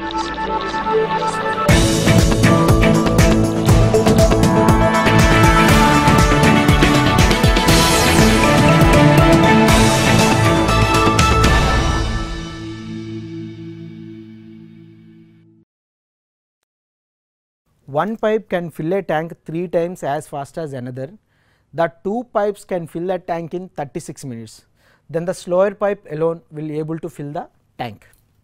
One pipe can fill a tank three times as fast as another. The two pipes can fill a tank in 36 minutes. Then the slower pipe alone will able to fill the tank.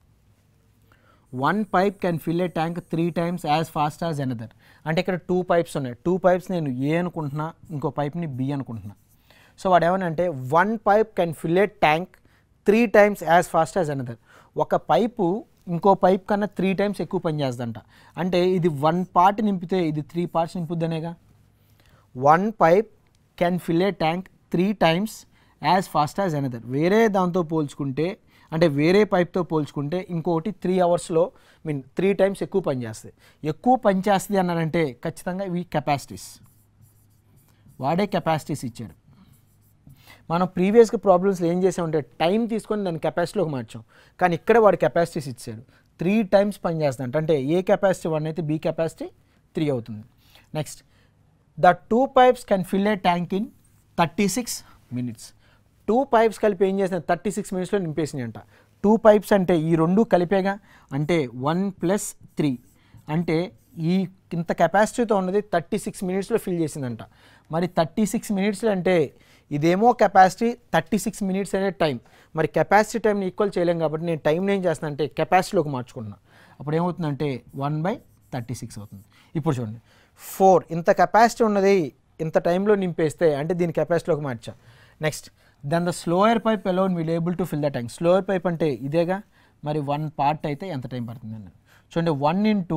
One pipe can fill a tank three times as fast as another అంటే ఇక్కడ two pipes ఉన్నాయి two pipes నేను A అనుకుంటున్నా ఇంకో పైప్ని B అనుకుంటున్నా so వాడు ఏమనంటే one pipe can fill a tank three times as fast as another ఒక పైపు ఇంకో పైప్ కన్నా త్రీ టైమ్స్ ఎక్కువ పనిచేస్తుందంట అంటే ఇది వన్ పార్ట్ నింపితే ఇది త్రీ పార్ట్స్ నింపుద్దనేగా one pipe can fill a tank three times as fast as another వేరే దాంతో పోల్చుకుంటే అంటే వేరే పైప్తో పోల్చుకుంటే ఇంకోటి త్రీ అవర్స్లో మీన్ త్రీ టైమ్స్ ఎక్కువ పనిచేస్తుంది ఎక్కువ పనిచేస్తుంది అన్నారంటే ఖచ్చితంగా ఇవి కెపాసిటీస్ వాడే కెపాసిటీస్ ఇచ్చాడు మనం ప్రీవియస్గా ప్రాబ్లమ్స్లో ఏం చేసామంటే టైం తీసుకొని దాన్ని కెపాసిటీలోకి మార్చాం కానీ ఇక్కడ వాడు కెపాసిటీస్ ఇచ్చాడు త్రీ టైమ్స్ పనిచేస్తుందంట అంటే ఏ కెపాసిటీ వన్ అయితే బి కెపాసిటీ త్రీ అవుతుంది next the two pipes can fill a tank in thirty six minutes two pipes కలిపి ఏం చేసిన థర్టీ సిక్స్ మినిట్స్లో నింపేసినాయి అంట టూ పైప్స్ అంటే ఈ రెండు కలిపేగా అంటే వన్ ప్లస్ త్రీ అంటే ఈ ఇంత కెపాసిటీతో ఉన్నది థర్టీ సిక్స్ మినిట్స్లో ఫిల్ చేసిందంట మరి థర్టీ సిక్స్ మినిట్స్లో అంటే ఇదేమో కెపాసిటీ థర్టీ సిక్స్ మినిట్స్ అనే టైం మరి కెపాసిటీ టైంని ఈక్వల్ చేయలేం కాబట్టి నేను టైంని ఏం చేస్తాను అంటే కెపాసిటీలోకి మార్చుకుంటున్నా అప్పుడు ఏమవుతుందంటే వన్ బై థర్టీ సిక్స్ అవుతుంది ఇప్పుడు చూడండి ఫోర్ ఇంత కెపాసిటీ ఉన్నది ఇంత టైంలో నింపేస్తే అంటే దీని కెపాసిటీలోకి మార్చా next then the slower pipe alone will able to fill the tank slower pipe అంటే ఇదేగా మరి వన్ పార్ట్ అయితే ఎంత టైం పడుతుంది అన్న చూడండి one into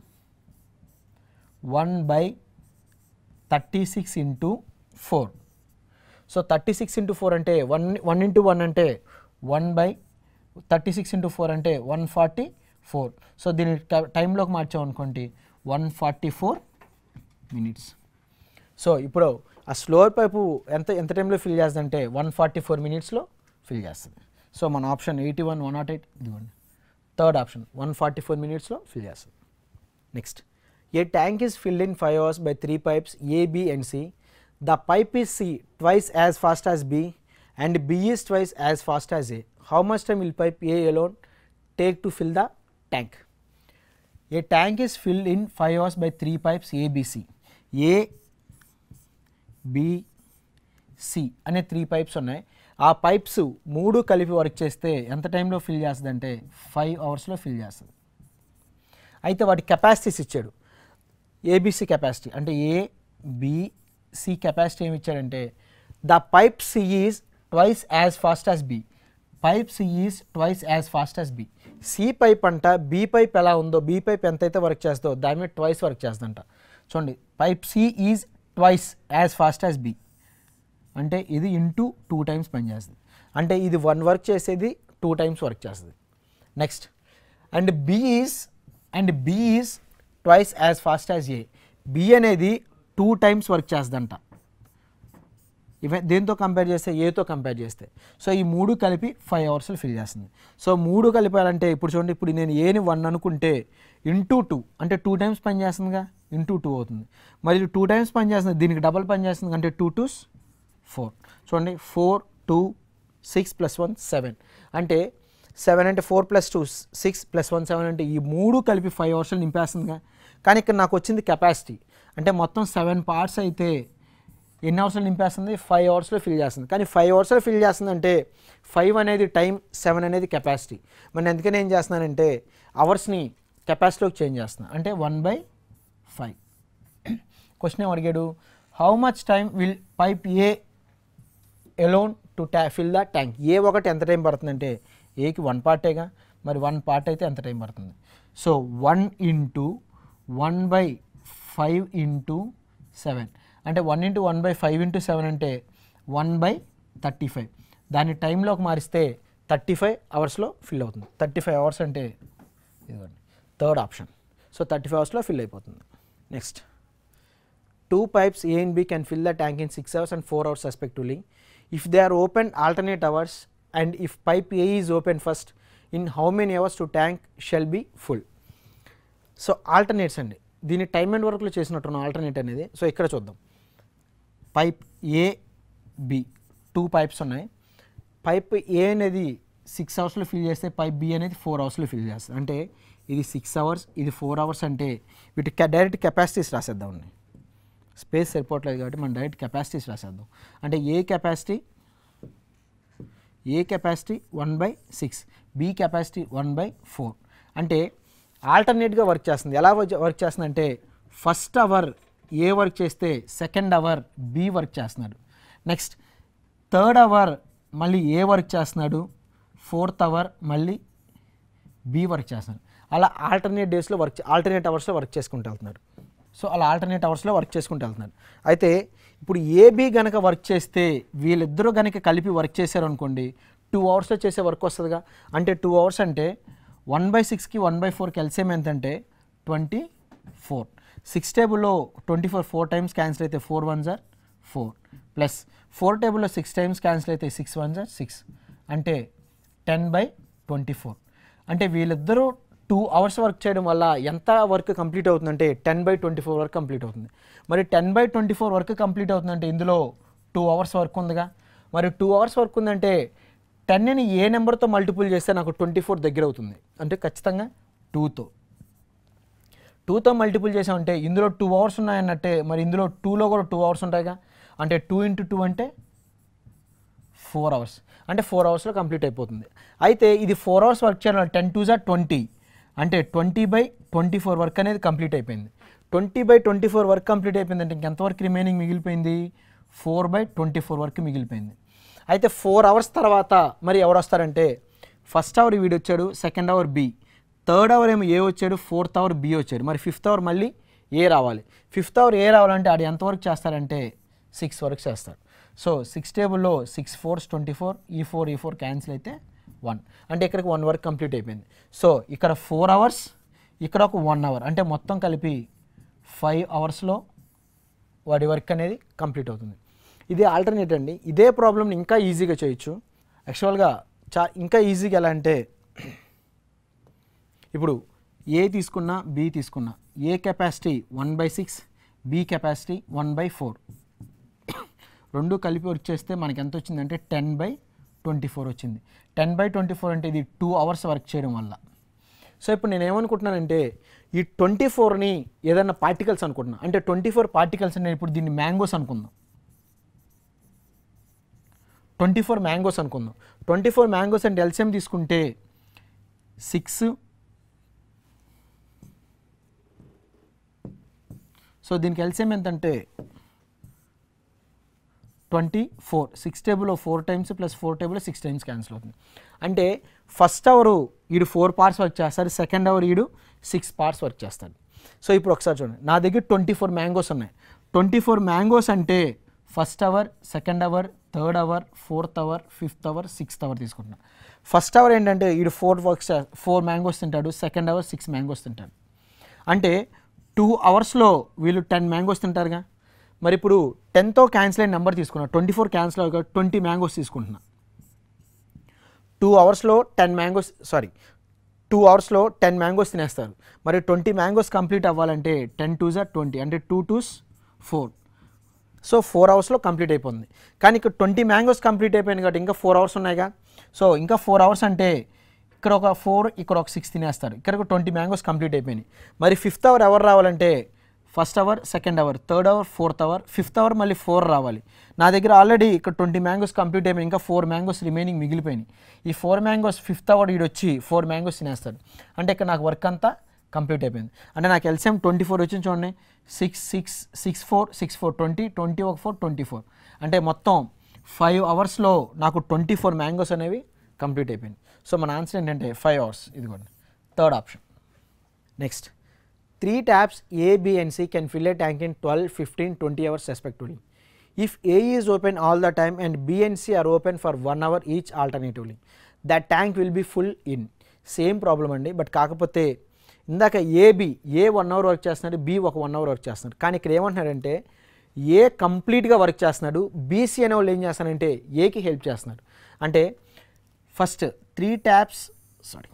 one by thirty six into four so thirty six into four అంటే వన్ వన్ ఇంటూ వన్ అంటే one by thirty six into four అంటే వన్ ఫార్టీ ఫోర్ సో దీని టైంలోకి మార్చాం అనుకోండి one forty four minutes so ఇప్పుడు ఆ slower pipe ఎంత ఎంత టైంలో ఫిల్ చేస్తుందంటే వన్ ఫార్టీ ఫోర్ మినిట్స్లో ఫిల్ చేస్తుంది సో మన option eighty one one not eight ఇదిగోండి third option one forty four మినిట్స్లో ఫిల్ చేస్తుంది next a tank is filled in five hours by three pipes A B and C the pipe is C twice as fast as B and B is twice as fast as A how much time will pipe A alone take to fill the tank a tank is filled in five hours by three pipes A B C A B C అనే three pipes ఉన్నాయి ఆ pipes మూడు కలిపి work చేస్తే ఎంత టైంలో fill చేస్తుంది అంటే ఫైవ్ అవర్స్లో ఫిల్ చేస్తుంది అయితే వాటి కెపాసిటీస్ ఇచ్చాడు ఏబిసి కెపాసిటీ అంటే ఏ బిసి కెపాసిటీ ఏమి ఇచ్చాడంటే the pipe C is twice as fast as B pipe C is twice as fast as B C pipe అంట బి పైప్ ఎలా ఉందో బి పైప్ ఎంతైతే వర్క్ చేస్తుందో దాని మీద ట్వైస్ వర్క్ చేస్తుందంట చూడండి pipe C is twice as fast as B అంటే ఇది ఇంటూ టూ టైమ్స్ పనిచేస్తుంది అంటే ఇది వన్ వర్క్ చేసేది టూ టైమ్స్ వర్క్ చేస్తుంది next and B is and B is twice as fast as A B అనేది టూ టైమ్స్ వర్క్ చేస్తుందంట ఇవే దేంతో కంపేర్ చేస్తే ఏతో కంపేర్ చేస్తే సో ఈ మూడు కలిపి ఫైవ్ అవర్స్లో ఫిల్ చేస్తుంది సో మూడు కలిపారంటే ఇప్పుడు చూడండి ఇప్పుడు నేను ఏని వన్ అనుకుంటే ఇంటూ టూ అంటే టూ టైమ్స్ పని చేస్తుందిగా ఇంటూ టూ అవుతుంది మరి టూ టైమ్స్ పని చేస్తుంది దీనికి డబల్ పని చేస్తుంది అంటే టూ టూస్ ఫోర్ చూడండి four two six plus one seven అంటే సెవెన్ అంటే four plus two six plus one seven అంటే ఈ మూడు కలిపి ఫైవ్ అవర్స్లో నింపేస్తుందిగా కానీ ఇక్కడ నాకు వచ్చింది కెపాసిటీ అంటే మొత్తం సెవెన్ పార్ట్స్ అయితే ఎన్ని అవర్స్లో నింపేస్తుంది ఫైవ్ అవర్స్లో ఫిల్ చేస్తుంది కానీ ఫైవ్ అవర్స్లో ఫిల్ చేస్తుంది అంటే ఫైవ్ అనేది టైం సెవెన్ అనేది కెపాసిటీ మరి నేను అందుకని ఏం చేస్తున్నానంటే అవర్స్ని కెపాసిటీలోకి చేంజ్ చేస్తున్నాను అంటే వన్ బై ఫైవ్ క్వశ్చన్ ఏం అడిగాడు how much time will pipe A alone to ట్యా ఫిల్ ద ట్యాంక్ ఏ ఒకటి ఎంత టైం పడుతుందంటే ఏకి వన్ పార్టేగా మరి వన్ పార్ట్ అయితే ఎంత టైం పడుతుంది so one into one by five into seven అంటే one into one by five into seven అంటే వన్ బై థర్టీ ఫైవ్ దాన్ని టైంలోకి మారిస్తే థర్టీ ఫైవ్ అవర్స్లో ఫిల్ అవుతుంది థర్టీ ఫైవ్ అవర్స్ అంటే ఇదిగోండి third option so thirty five అవర్స్లో ఫిల్ అయిపోతుంది next two pipes A and B can fill the tank in 6 hours and 4 hours respectively. If they are opened alternate hours and if pipe A is open first, in how many hours to tank shall be full so alternates అండి దీన్ని time and వర్క్లో చేసినట్టున్న alternate అనేది so ఇక్కడ చూద్దాం pipe A B two pipes ఉన్నాయి pipe A అనేది six అవర్స్లో fill చేస్తే పైప్ బి అనేది ఫోర్ అవర్స్లో ఫిల్ చేస్తుంది అంటే ఇది సిక్స్ అవర్స్ ఇది ఫోర్ అవర్స్ అంటే వీటి డైరెక్ట్ కెపాసిటీస్ రాసేద్దాం ఉన్నాయి స్పేస్ సరిపోవట్లేదు కాబట్టి మనం డైరెక్ట్ కెపాసిటీస్ రాసేద్దాం అంటే A capacity A capacity one by six B capacity one by four అంటే ఆల్టర్నేట్గా వర్క్ చేస్తుంది ఎలా వర్క్ చేస్తుంది అంటే ఫస్ట్ అవర్ ఏ వర్క్ చేస్తే సెకండ్ అవర్ బి వర్క్ చేస్తున్నాడు నెక్స్ట్ థర్డ్ అవర్ మళ్ళీ ఏ వర్క్ చేస్తున్నాడు ఫోర్త్ అవర్ మళ్ళీ బి వర్క్ చేస్తున్నాడు అలా ఆల్టర్నేట్ డేస్లో వర్క్ ఆల్టర్నేట్ అవర్స్లో వర్క్ చేసుకుంటూ వెళ్తున్నాడు సో అలా ఆల్టర్నేట్ అవర్స్లో వర్క్ చేసుకుంటూ వెళ్తున్నాడు అయితే ఇప్పుడు ఏబి గనక వర్క్ చేస్తే వీళ్ళిద్దరూ గనక కలిపి వర్క్ చేశారు అనుకోండి టూ అవర్స్లో చేసే వర్క్ వస్తుందిగా అంటే టూ అవర్స్ అంటే వన్ బై సిక్స్కి వన్ బై ఫోర్కి ఎల్సిఎం ఎంత అంటే ట్వంటీ ఫోర్ సిక్స్ టేబుల్లో twenty four four times cancel అయితే ఫోర్ వన్ జార్ ఫోర్ ప్లస్ ఫోర్ టేబుల్లో సిక్స్ టైమ్స్ క్యాన్సిల్ అయితే సిక్స్ వన్ జార్ సిక్స్ అంటే టెన్ బై ట్వంటీ ఫోర్ అంటే వీళ్ళిద్దరూ టూ అవర్స్ వర్క్ చేయడం వల్ల ఎంత వర్క్ కంప్లీట్ అవుతుందంటే ten by twenty four work complete అవుతుంది మరి ten by twenty four work complete అవుతుందంటే ఇందులో టూ అవర్స్ వర్క్ ఉందిగా మరి టూ అవర్స్ వర్క్ ఉందంటే టెన్ని ఏ నెంబర్తో మల్టిపుల్ చేస్తే నాకు ట్వంటీ ఫోర్ దగ్గర అవుతుంది అంటే ఖచ్చితంగా టూతో టూతో మల్టిపుల్ చేసామంటే ఇందులో టూ అవర్స్ ఉన్నాయన్నట్టే మరి ఇందులో టూలో కూడా టూ అవర్స్ ఉంటాయిగా అంటే టూ ఇంటూ టూ అంటే ఫోర్ అవర్స్ అంటే ఫోర్ అవర్స్లో కంప్లీట్ అయిపోతుంది అయితే ఇది ఫోర్ అవర్స్ వర్క్ చేయడం టెన్ టూ జార్ ట్వంటీ అంటే twenty by twenty four work అనేది కంప్లీట్ అయిపోయింది twenty by twenty four work complete అయిపోయింది అంటే ఇంకెంతవరకు రిమైనింగ్ మిగిలిపోయింది four by twenty four work మిగిలిపోయింది అయితే ఫోర్ అవర్స్ తర్వాత మరి ఎవరు వస్తారంటే ఫస్ట్ అవర్ వీడు వచ్చాడు second hour B third hour ఏమో ఏ వచ్చాడు ఫోర్త్ అవర్ బి వచ్చాడు మరి ఫిఫ్త్ అవర్ మళ్ళీ ఏ రావాలి ఫిఫ్త్ అవర్ ఏ రావాలంటే ఆడు ఎంతవరకు చేస్తారంటే సిక్స్ వరకు చేస్తాడు సో సిక్స్ టేబుల్లో సిక్స్ ఫోర్స్ ట్వంటీ ఫోర్ ఈ ఫోర్ ఈ ఫోర్ క్యాన్సిల్ అయితే వన్ అంటే ఇక్కడికి వన్ వర్క్ కంప్లీట్ అయిపోయింది సో ఇక్కడ ఫోర్ అవర్స్ ఇక్కడ ఒక వన్ అవర్ అంటే మొత్తం కలిపి ఫైవ్ అవర్స్లో వాడి వర్క్ అనేది కంప్లీట్ అవుతుంది ఇది ఆల్టర్నేట్ అండి ఇదే ప్రాబ్లమ్ని ఇంకా ఈజీగా చేయొచ్చు యాక్చువల్గా చా ఇంకా ఈజీగా ఎలా అంటే ఇప్పుడు ఏ తీసుకున్నా బి తీసుకున్నా A capacity one by six B capacity one by four రెండు కలిపి వర్క్ చేస్తే మనకి ఎంత వచ్చిందంటే టెన్ బై ట్వంటీ ఫోర్ వచ్చింది టెన్ బై ట్వంటీ ఫోర్ అంటే ఇది టూ అవర్స్ వర్క్ చేయడం వల్ల సో ఇప్పుడు నేను ఏమనుకుంటున్నానంటే ఈ ట్వంటీ ఫోర్ని ఏదైనా పార్టికల్స్ అనుకుంటున్నా అంటే ట్వంటీ ఫోర్ పార్టికల్స్ నేను ఇప్పుడు దీన్ని మ్యాంగోస్ అనుకుందాం ట్వంటీ ఫోర్ మ్యాంగోస్ అనుకుందాం ట్వంటీ ఫోర్ మ్యాంగోస్ అంటే ఎల్సిఎం తీసుకుంటే సిక్స్ సో దీనికి ఎల్సిఎం ఎంతంటే ట్వంటీ ఫోర్ సిక్స్ టేబుల్లో ఫోర్ టైమ్స్ ప్లస్ ఫోర్ టేబుల్లో సిక్స్ టైమ్స్ క్యాన్సిల్ అవుతుంది అంటే ఫస్ట్ అవర్ ఈడు ఫోర్ పార్ట్స్ వర్క్ చేస్తారు సెకండ్ అవర్ ఈడు సిక్స్ పార్ట్స్ వర్క్ చేస్తాడు సో ఇప్పుడు ఒకసారి చూడండి నా దగ్గర ట్వంటీ ఫోర్ మ్యాంగోస్ ఉన్నాయి ట్వంటీ ఫోర్ మ్యాంగోస్ అంటే first hour second hour third hour fourth hour fifth hour sixth hour తీసుకుంటున్నాను ఫస్ట్ అవర్ ఏంటంటే ఈడు ఫోర్ వర్క్స్ ఫోర్ మ్యాంగోస్ తింటాడు సెకండ్ అవర్ సిక్స్ మ్యాంగోస్ తింటాడు అంటే టూ అవర్స్లో వీళ్ళు టెన్ మ్యాంగోస్ తింటారుగా మరి ఇప్పుడు టెన్తో క్యాన్సిల్ అయిన నెంబర్ తీసుకున్నా ట్వంటీ ఫోర్ క్యాన్సిల్ అవ్వక ట్వంటీ మ్యాంగోస్ తీసుకుంటున్నా టూ అవర్స్లో టెన్ మ్యాంగోస్ సారీ టూ అవర్స్లో టెన్ మ్యాంగోస్ తినేస్తారు మరి ట్వంటీ మ్యాంగోస్ కంప్లీట్ అవ్వాలంటే టెన్ టూ జా ట్వంటీ అంటే two twos four so four అవర్స్లో కంప్లీట్ అయిపోతుంది కానీ ఇక్కడ ట్వంటీ మ్యాంగోస్ కంప్లీట్ అయిపోయింది కాబట్టి ఇంకా ఫోర్ అవర్స్ ఉన్నాయిగా సో ఇంకా ఫోర్ అవర్స్ అంటే ఇక్కడ ఒక ఫోర్ ఇక్కడ ఒక సిక్స్ తినేస్తారు ఇక్కడ ఒక ట్వంటీ మ్యాంగోస్ కంప్లీట్ అయిపోయినాయి మరి ఫిఫ్త్ అవర్ ఎవరు రావాలంటే first hour second hour third hour fourth hour fifth hour మళ్ళీ ఫోర్ రావాలి నా దగ్గర ఆల్రెడీ ఇక్కడ ట్వంటీ మ్యాంగోస్ కంప్లీట్ అయిపోయి ఇంకా ఫోర్ మ్యాంగోస్ రిమైనింగ్ మిగిలిపోయినాయి ఈ ఫోర్ మ్యాంగోస్ ఫిఫ్త్ అవర్ ఈడు వచ్చి ఫోర్ మ్యాంగోస్ తినేస్తాడు అంటే ఇక్కడ నాకు వర్క్ అంతా కంప్లీట్ అయిపోయింది అంటే నాకు ఎల్సిఎం ట్వంటీ ఫోర్ వచ్చింది చూడండి six six six four six four twenty twenty ఒక ఫోర్ ట్వంటీ ఫోర్ అంటే మొత్తం ఫైవ్ అవర్స్లో నాకు ట్వంటీ ఫోర్ మ్యాంగోస్ అనేవి కంప్లీట్ అయిపోయింది సో మన ఆన్సర్ ఏంటంటే ఫైవ్ అవర్స్ ఇదిగోండి third option next three taps A B and C can fill a tank in twelve fifteen twenty hours respectively if A is open all the time and B and C are open for one hour each alternatively that tank will be full in same problem అండి but కాకపోతే ఇందాక A B A one hour work చేస్తున్నాడు B ఒక one hour work చేస్తున్నాడు కానీ ఇక్కడ ఏమంటున్నాడంటే ఏ కంప్లీట్గా వర్క్ చేస్తున్నాడు బీసీ అనే వాళ్ళు ఏం చేస్తానంటే ఏకి హెల్ప్ చేస్తున్నాడు అంటే first three taps sorry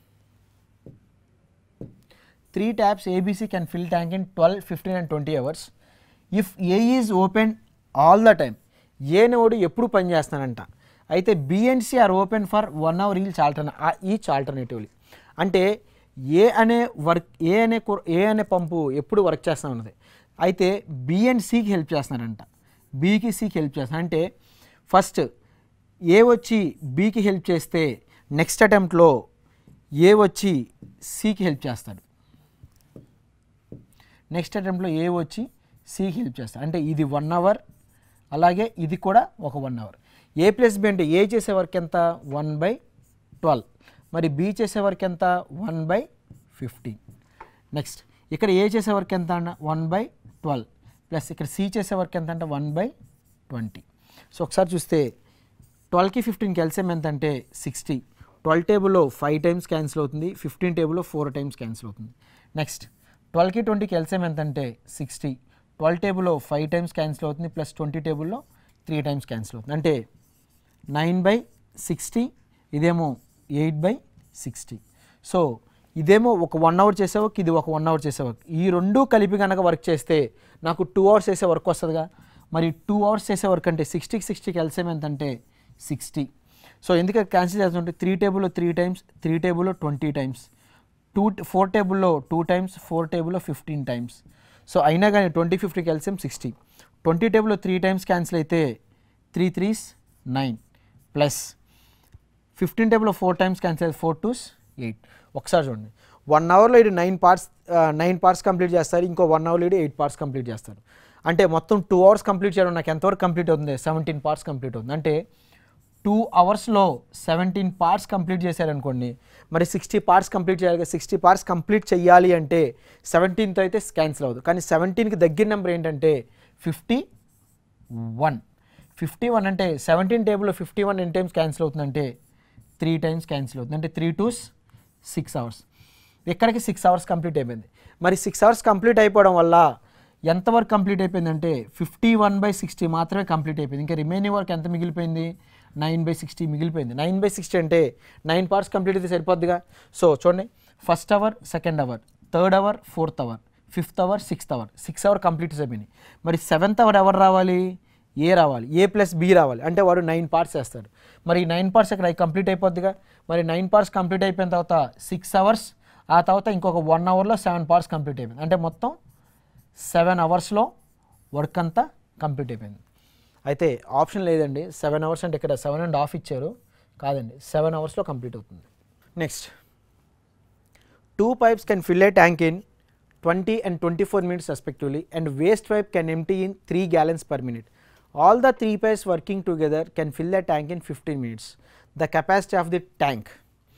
three taps A B C can fill tank in twelve fifteen and twenty hours if A is open all the time A నోడు ఎప్పుడు పనిచేస్తానంట అయితే B and C are open for one hour each ఆల్టర్నే each alternatively అంటే A అనే work ఏ అనే కు- ఏ అనే పంపు ఎప్పుడు వర్క్ చేస్తూ ఉన్నది అయితే బి అండ్ సికి హెల్ప్ చేస్తున్నారంట బీకి సికి హెల్ప్ చేస్తున్నారు అంటే ఫస్ట్ ఏ వచ్చి బీకి హెల్ప్ చేస్తే నెక్స్ట్ అటెంప్ట్లో ఏ వచ్చి సికి హెల్ప్ చేస్తాడు నెక్స్ట్ అటెంప్ట్లో ఏ వచ్చి సికి హెల్ప్ చేస్తాడు అంటే ఇది వన్ అవర్ అలాగే ఇది కూడా ఒక one hour A plus B అంటే ఏ చేసే వర్క్ ఎంత వన్ బై ట్వెల్వ్ మరి బి చేసే వర్క్ ఎంత వన్ బై ఫిఫ్టీన్ నెక్స్ట్ ఇక్కడ ఏ చేసే వర్క్ ఎంత అన్న వన్ బై ట్వెల్వ్ ప్లస్ ఇక్కడ సి చేసే వర్క్ ఎంత అంటే వన్ బై ట్వంటీ సో ఒకసారి చూస్తే ట్వెల్వ్కి ఫిఫ్టీన్కి ఎల్సిఎం ఎంత అంటే సిక్స్టీ ట్వెల్వ్ టేబుల్లో ఫైవ్ టైమ్స్ క్యాన్సిల్ అవుతుంది ఫిఫ్టీన్ టేబుల్లో ఫోర్ టైమ్స్ క్యాన్సిల్ అవుతుంది నెక్స్ట్ ట్వెల్వ్కి ట్వంటీకి ఎల్సిఎం ఎంత అంటే సిక్స్టీ ట్వెల్వ్ టేబుల్లో ఫైవ్ టైమ్స్ క్యాన్సిల్ అవుతుంది ప్లస్ ట్వంటీ టేబుల్లో త్రీ టైమ్స్ క్యాన్సిల్ అవుతుంది అంటే నైన్ బై సిక్స్టీ ఇదేమో ఎయిట్ బై సిక్స్టీ సో ఇదేమో ఒక వన్ అవర్ చేసే వర్క్ ఇది ఒక వన్ అవర్ చేసే వర్క్ ఈ రెండు కలిపి కనుక వర్క్ చేస్తే నాకు టూ అవర్స్ చేసే వర్క్ వస్తుందిగా మరి టూ అవర్స్ చేసే వర్క్ అంటే సిక్స్టీకి సిక్స్టీకి ఎల్సిఎం ఎంత అంటే సిక్స్టీ సో ఎందుకంటే క్యాన్సిల్ చేస్తుంటే త్రీ టేబుల్లో త్రీ టైమ్స్ త్రీ టేబుల్లో ట్వంటీ టైమ్స్ టూ ఫోర్ టేబుల్లో టూ టైమ్స్ ఫోర్ టేబుల్లో ఫిఫ్టీన్ టైమ్స్ సో అయినా కానీ ట్వంటీ ఫిఫ్టీకి ఎల్సిఎం సిక్స్టీ ట్వంటీ టేబుల్లో త్రీ టైమ్స్ క్యాన్సిల్ అయితే three threes nine plus fifteen టేబుల్లో four times cancel four twos eight ఒకసారి చూడండి వన్ అవర్లో ఇది nine parts nine parts complete చేస్తారు ఇంకో వన్ అవర్లో ఇది ఎయిట్ పార్ట్స్ కంప్లీట్ చేస్తారు అంటే మొత్తం టూ అవర్స్ కంప్లీట్ చేయడం నాకు ఎంతవరకు కంప్లీట్ అవుతుంది సెవెంటీన్ పార్ట్స్ కంప్లీట్ అవుతుంది అంటే టూ అవర్స్లో సెవెంటీన్ పార్ట్స్ కంప్లీట్ చేశారనుకోండి మరి సిక్స్టీ పార్ట్స్ కంప్లీట్ చేయాలి సిక్స్టీ పార్ట్స్ కంప్లీట్ చేయాలి అంటే సెవెంటీన్తో అయితే క్యాన్సిల్ అవ్వదు కానీ సెవెంటీన్కి దగ్గర నెంబర్ ఏంటంటే ఫిఫ్టీ వన్ ఫిఫ్టీ వన్ అంటే సెవెంటీన్ టేబుల్లో ఫిఫ్టీ వన్ ఎన్ని టైమ్స్ క్యాన్సిల్ అవుతుందంటే త్రీ టైమ్స్ క్యాన్సిల్ అవుతుంది అంటే త్రీ టూస్ సిక్స్ అవర్స్ ఇక్కడికి సిక్స్ అవర్స్ కంప్లీట్ అయిపోయింది మరి సిక్స్ అవర్స్ కంప్లీట్ అయిపోవడం వల్ల ఎంతవరకు కంప్లీట్ అయిపోయిందంటే ఫిఫ్టీ వన్ బై సిక్స్టీ మాత్రమే కంప్లీట్ అయిపోయింది ఇంకా రిమైనింగ్ వర్క్ ఎంత మిగిలిపోయింది నైన్ బై సిక్స్టీ మిగిలిపోయింది నైన్ బై సిక్స్టీ అంటే నైన్ పార్ట్స్ కంప్లీట్ అయితే సరిపోద్దిగా సో చూడండి first hour second hour third hour fourth hour fifth hour sixth hour six hour complete అయిపోయినాయి మరి సెవెంత్ అవర్ ఎవరు రావాలి ఏ రావాలి ఏ ప్లస్ బి రావాలి అంటే వాడు నైన్ పార్ట్స్ వేస్తాడు మరి ఈ నైన్ పార్ట్స్ ఇక్కడ కంప్లీట్ అయిపోద్దిగా మరి నైన్ పార్ట్స్ కంప్లీట్ అయిపోయిన తర్వాత సిక్స్ అవర్స్ ఆ తర్వాత ఇంకొక వన్ అవర్లో సెవెన్ పార్ట్స్ కంప్లీట్ అయిపోయింది అంటే మొత్తం సెవెన్ అవర్స్లో వర్క్ అంతా కంప్లీట్ అయిపోయింది అయితే ఆప్షన్ లేదండి సెవెన్ అవర్స్ అంటే ఇక్కడ సెవెన్ అండ్ హాఫ్ ఇచ్చారు కాదండి సెవెన్ అవర్స్లో కంప్లీట్ అవుతుంది next two pipes can fill a tank in twenty and twenty four minutes respectively and waste pipe can empty in three gallons per minute all the three pipes working together can fill the tank in fifteen minutes the capacity of the tank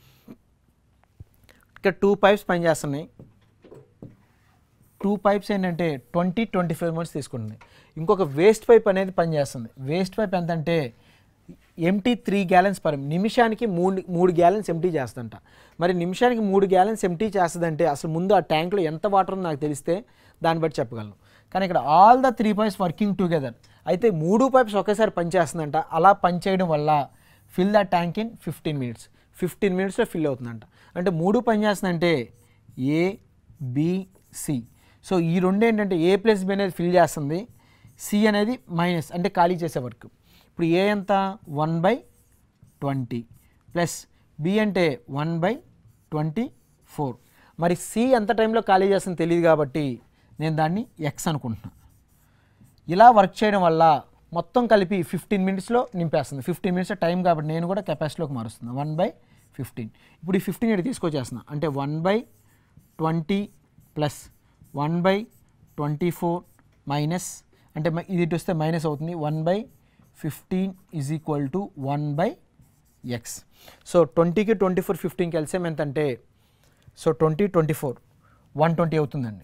ఇక్కడ two pipes పనిచేస్తున్నాయి two pipes ఏంటంటే twenty twenty five minutes తీసుకుంటుంది ఇంకొక waste pipe అనేది పనిచేస్తుంది waste pipe ఎంత అంటే empty three gallons per నిమిషానికి మూడు మూడు గ్యాలన్స్ ఎంటీ చేస్తుంట మరి నిమిషానికి మూడు గ్యాలన్స్ ఎంటీ చేస్తుందంటే అసలు ముందు ఆ ట్యాంక్లో ఎంత వాటర్ ఉందో నాకు తెలిస్తే దాన్ని బట్టి చెప్పగలను కానీ ఇక్కడ all the three pipes working together అయితే మూడు పైప్స్ ఒకేసారి పనిచేస్తుందంట అలా పనిచేయడం వల్ల fill the tank in fifteen minutes fifteen మినిట్స్లో ఫిల్ అవుతుందంట అంటే మూడు పనిచేస్తుందంటే ఏ బి సి సో ఈ రెండు ఏంటంటే ఏ ప్లస్ బి అనేది ఫిల్ చేస్తుంది సి అనేది మైనస్ అంటే ఖాళీ చేసే వర్క్ ఇప్పుడు ఏ ఎంత one by twenty plus B అంటే వన్ బై ట్వంటీ ఫోర్ మరి సి ఎంత టైంలో ఖాళీ చేస్తుందో తెలియదు కాబట్టి నేను దాన్ని ఎక్స్ అనుకుంటున్నాను ఇలా వర్క్ చేయడం వల్ల మొత్తం కలిపి ఫిఫ్టీన్ మినిట్స్లో నింపేస్తుంది ఫిఫ్టీన్ మినిట్స్ టైం కాబట్టి నేను కూడా కెపాసిటీలోకి మారుస్తున్నాను వన్ బై ఫిఫ్టీన్ ఇప్పుడు ఈ ఫిఫ్టీన్ ఇక్కడ తీసుకొచ్చేస్తున్నా అంటే one by twenty plus one by twenty four minus అంటే మ- ఇది ఇటు వస్తే మైనస్ అవుతుంది one by fifteen is equal to one by X so ట్వంటీకి ట్వంటీ ఫోర్ ఫిఫ్టీన్కి ఎల్సిఎం ఎంత అంటే so twenty twenty four one twenty అవుతుందండి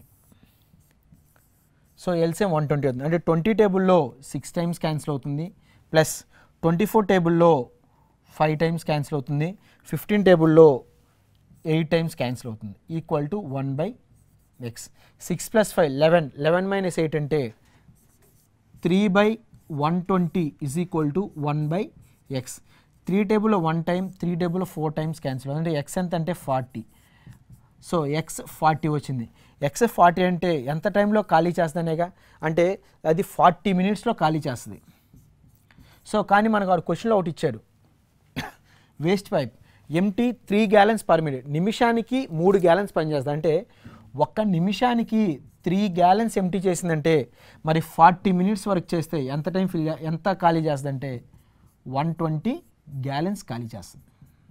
సో ఎల్సిఎం వన్ ట్వంటీ అవుతుంది అంటే ట్వంటీ టేబుల్లో సిక్స్ టైమ్స్ క్యాన్సిల్ అవుతుంది ప్లస్ ట్వంటీ ఫోర్ టేబుల్లో ఫైవ్ టైమ్స్ క్యాన్సిల్ అవుతుంది ఫిఫ్టీన్ టేబుల్లో ఎయిట్ టైమ్స్ క్యాన్సిల్ అవుతుంది equal to one by X six plus five eleven eleven minus eight అంటే three by one twenty is equal to one by X three టేబుల్లో one time three టేబుల్లో four times cancel అంటే X ఎంత అంటే forty so X forty వచ్చింది X forty అంటే ఎంత టైంలో ఖాళీ చేస్తుందనేగా అంటే అది ఫార్టీ మినిట్స్లో ఖాళీ చేస్తుంది సో కానీ మనకు వాడు క్వశ్చన్లో ఒకటి ఇచ్చాడు waste pipe empty three gallons per minute నిమిషానికి మూడు గ్యాలన్స్ పనిచేస్తుంది అంటే ఒక్క నిమిషానికి త్రీ గ్యాలన్స్ ఎంటీ చేసిందంటే మరి ఫార్టీ మినిట్స్ వరకు చేస్తే ఎంత టైం ఫిల్ ఎంత ఖాళీ చేస్తుందంటే వన్ ట్వంటీ గ్యాలన్స్ ఖాళీ చేస్తుంది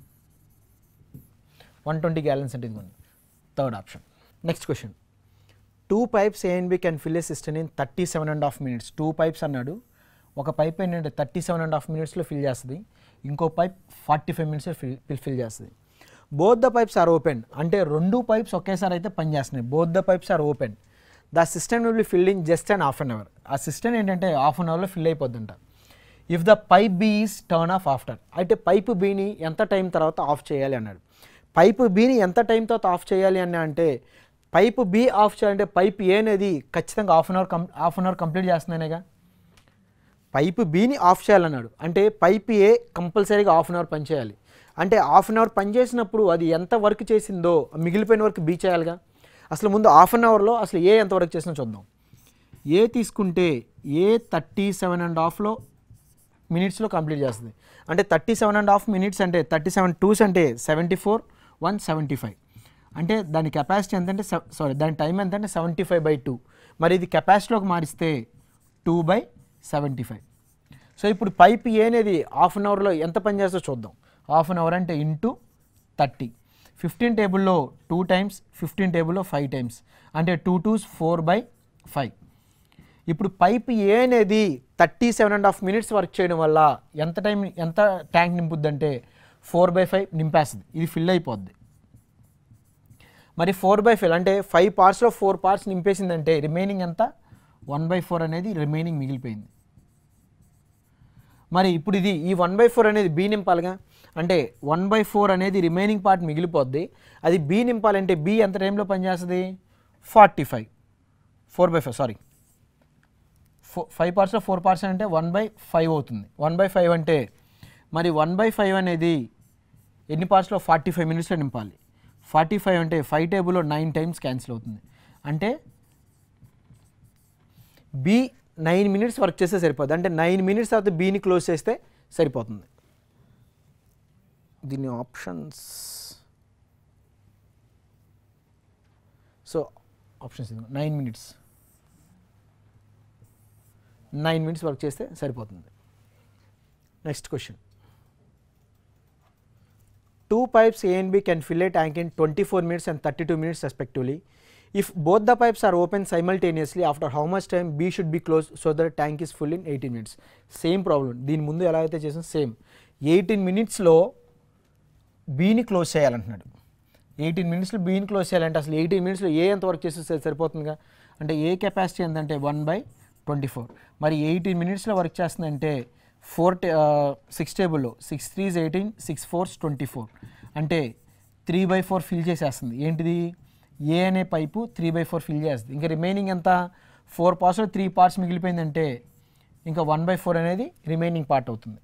వన్ ట్వంటీ గ్యాలన్స్ అంటే ఇదిగోండి third option next question two pipes A and B can fill a system in thirty seven and half minutes two pipes అన్నాడు ఒక పైప్ ఏంటంటే థర్టీ సెవెన్ అండ్ హాఫ్ మినిట్స్లో fill చేస్తుంది ఇంకో పైప్ ఫార్టీ ఫైవ్ మినిట్స్లో fill fill చేస్తుంది both the pipes are open అంటే రెండు పైప్స్ ఒకేసారి అయితే పనిచేస్తున్నాయి both the pipes are open the system will be filled in just and half an hour ఆ సిస్టమ్ ఏంటంటే హాఫ్ అన్ అవర్లో ఫిల్ అయిపోద్దంట if the pipe B is turn off after అయితే పైప్ బీని ఎంత టైం తర్వాత ఆఫ్ చేయాలి అన్నాడు పైప్ బీని ఎంత టైం తర్వాత ఆఫ్ చేయాలి అని అంటే పైప్ బి ఆఫ్ చేయాలంటే పైప్ ఏ అనేది ఖచ్చితంగా హాఫ్ అన్ అవర్ కం హాఫ్ అన్ అవర్ కంప్లీట్ చేస్తున్నానేగా పైప్ బిని ఆఫ్ చేయాలన్నాడు అంటే పైప్ ఏ కంపల్సరీగా హాఫ్ అన్ అవర్ పనిచేయాలి అంటే హాఫ్ అన్ అవర్ పనిచేసినప్పుడు అది ఎంత వర్క్ చేసిందో మిగిలిపోయిన వర్క్ బీ చేయాలిగా అసలు ముందు హాఫ్ అన్ అవర్లో అసలు ఏ ఎంత వర్క్ చేసినా చూద్దాం ఏ తీసుకుంటే ఏ థర్టీ సెవెన్ అండ్ హాఫ్లో మినిట్స్లో కంప్లీట్ చేస్తుంది అంటే thirty seven and half minutes అంటే థర్టీ సెవెన్ టూస్ అంటే seventy four one seventy five అంటే దాని కెపాసిటీ ఎంత అంటే సారీ దాని టైం ఎంత అంటే సెవెంటీ ఫైవ్ బై టూ మరి ఇది కెపాసిటీలోకి మారిస్తే two by seventy five so ఇప్పుడు పైప్ ఏ అనేది హాఫ్ అన్ అవర్లో ఎంత పని చేస్తో చూద్దాం హాఫ్ అన్ అవర్ అంటే ఇంటూ థర్టీ ఫిఫ్టీన్ టేబుల్లో టూ టైమ్స్ ఫిఫ్టీన్ టేబుల్లో ఫైవ్ టైమ్స్ అంటే two twos four by five ఇప్పుడు పైప్ ఏ అనేది thirty seven and half minutes work చేయడం వల్ల ఎంత టైం ఎంత ట్యాంక్ నింపుద్ది అంటే ఫోర్ బై ఫైవ్ నింపేస్తుంది ఇది ఫిల్ అయిపోద్ది మరి ఫోర్ బై ఫైవ్ అంటే ఫైవ్ పార్ట్స్లో ఫోర్ పార్ట్స్ నింపేసిందంటే రిమైనింగ్ ఎంత వన్ బై ఫోర్ అనేది రిమైనింగ్ మిగిలిపోయింది మరి ఇప్పుడు ఇది ఈ వన్ బై ఫోర్ అనేది బి నింపాలిగా అంటే వన్ బై ఫోర్ అనేది రిమైనింగ్ పార్ట్ మిగిలిపోద్ది అది బి నింపాలంటే బి ఎంత టైంలో పనిచేస్తుంది forty five four by five sorry ఫో ఫైవ్ పార్ట్స్లో ఫోర్ పార్ట్స్ అంటే వన్ బై ఫైవ్ అవుతుంది వన్ బై ఫైవ్ అంటే మరి వన్ బై ఫైవ్ అనేది ఎన్ని పార్ట్స్లో ఫార్టీ ఫైవ్ మినిట్స్లో నింపాలి ఫార్టీ ఫైవ్ అంటే ఫైవ్ టేబుల్లో నైన్ టైమ్స్ క్యాన్సిల్ అవుతుంది అంటే బి నైన్ మినిట్స్ వర్క్ చేస్తే సరిపోతుంది అంటే నైన్ మినిట్స్ తర్వాత బీని క్లోజ్ చేస్తే సరిపోతుంది దీని options so options nine minutes nine minutes work చేస్తే సరిపోతుంది next question two pipes A and B can fill a tank in twenty four minutes and thirty two minutes respectively if both the pipes are open simultaneously after how much time B should be close so that tank is full in eighteen minutes same problem దీని ముందు ఎలా అయితే చేసాం same eighteen మినిట్స్లో బీని close చేయాలంటున్నాడు eighteen మినిట్స్లో బీని close చేయాలంటే అసలు eighteen మినిట్స్లో ఏ ఎంత వర్క్ చేస్తే సరి- సరిపోతుందిగా అంటే ఏ కెపాసిటీ ఎంతంటే వన్ బై ట్వంటీ ఫోర్ మరి ఎయిటీన్ మినిట్స్లో వర్క్ చేస్తుందంటే ఫోర్ టే సిక్స్ టేబుల్లో six threes eighteen six fours twenty four అంటే త్రీ బై ఫోర్ ఫిల్ చేసేస్తుంది ఏంటిది ఏ అనే pipe three by four fill చేస్తుంది ఇంకా రిమైనింగ్ ఎంత ఫోర్ పార్ట్స్లో త్రీ పార్ట్స్ మిగిలిపోయిందంటే ఇంకా వన్ బై ఫోర్ అనేది రిమైనింగ్ పార్ట్ అవుతుంది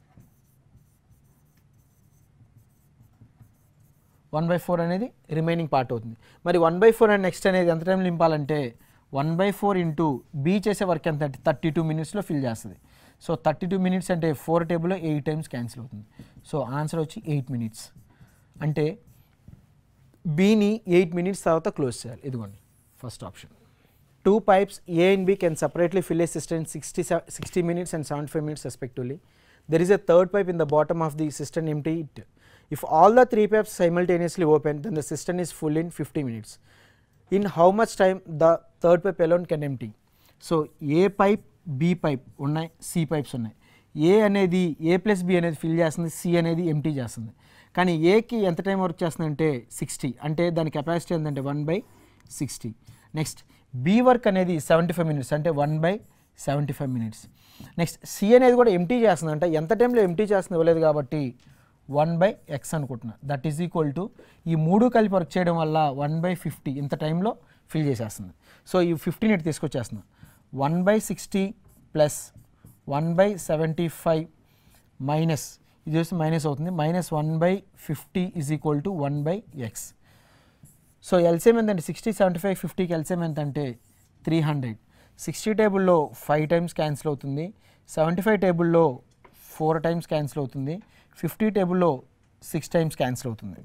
వన్ బై ఫోర్ అనేది రిమైనింగ్ పార్ట్ అవుతుంది మరి one by four and next అనేది ఎంత టైం నింపాలంటే one by four into B చేసే వర్క్ ఎంత అంటే థర్టీ టూ మినిట్స్లో ఫిల్ చేస్తుంది సో థర్టీ టూ మినిట్స్ అంటే ఫోర్ టేబుల్లో ఎయిట్ టైమ్స్ క్యాన్సిల్ అవుతుంది సో ఆన్సర్ వచ్చి ఎయిట్ మినిట్స్ అంటే బీని ఎయిట్ మినిట్స్ తర్వాత క్లోజ్ చేయాలి ఇదిగోండి first option two pipes A and B can separately fill a system sixty sixty minutes and seventy five minutes respectively there is a third pipe in the bottom of the system empty it if all the three pipes simultaneously open then the system is full in fifty minutes in how much time the third pipe alone can empty so A pipe B pipe ఉన్నాయి C pipes ఉన్నాయి A అనేది A plus B అనేది fill చేస్తుంది C అనేది empty చేస్తుంది కానీ ఏకి ఎంత టైం వర్క్ చేస్తుంది అంటే సిక్స్టీ అంటే దాని కెపాసిటీ ఏంటంటే one by sixty next B work అనేది సెవెంటీ ఫైవ్ మినిట్స్ అంటే one by seventy five minutes next C అనేది కూడా ఎంటీ చేస్తుంది అంటే ఎంత టైంలో ఎంటీ చేస్తుంది ఇవ్వలేదు కాబట్టి వన్ బై ఎక్స్ అనుకుంటున్నా దట్ ఈజ్ ఈక్వల్ టు ఈ మూడు కలిపి వర్క్ చేయడం వల్ల వన్ బై ఫిఫ్టీ ఇంత టైంలో ఫిల్ చేసేస్తుంది సో ఈ ఫిఫ్టీన్ ఇటు తీసుకొచ్చేస్తున్నా one by sixty plus one by seventy five minus ఇది చూస్తే మైనస్ అవుతుంది minus one by fifty is equal to one by X so LCM ఎంతంటే సిక్స్టీ సెవెంటీ ఫైవ్ ఫిఫ్టీకి ఎల్సిఎం ఎంత అంటే త్రీ హండ్రెడ్ సిక్స్టీ టేబుల్లో ఫైవ్ టైమ్స్ క్యాన్సిల్ అవుతుంది seventy five టేబుల్లో ఫోర్ టైమ్స్ క్యాన్సిల్ అవుతుంది ఫిఫ్టీ టేబుల్లో సిక్స్ టైమ్స్ క్యాన్సిల్ అవుతుంది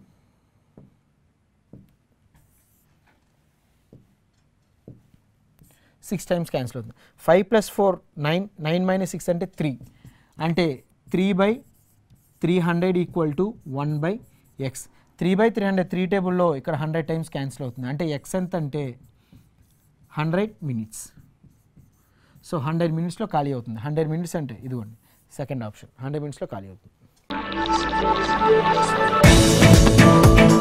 సిక్స్ టైమ్స్ క్యాన్సిల్ అవుతుంది five plus four nine nine minus six అంటే త్రీ అంటే three by three hundred equal to one by X three by three hundred three టేబుల్లో ఇక్కడ hundred times cancel అవుతుంది అంటే X ఎంత అంటే హండ్రెడ్ మినిట్స్ సో హండ్రెడ్ మినిట్స్లో ఖాళీ అవుతుంది హండ్రెడ్ మినిట్స్ అంటే ఇదిగోండి సెకండ్ ఆప్షన్ హండ్రెడ్ మినిట్స్లో ఖాళీ అవుతుంది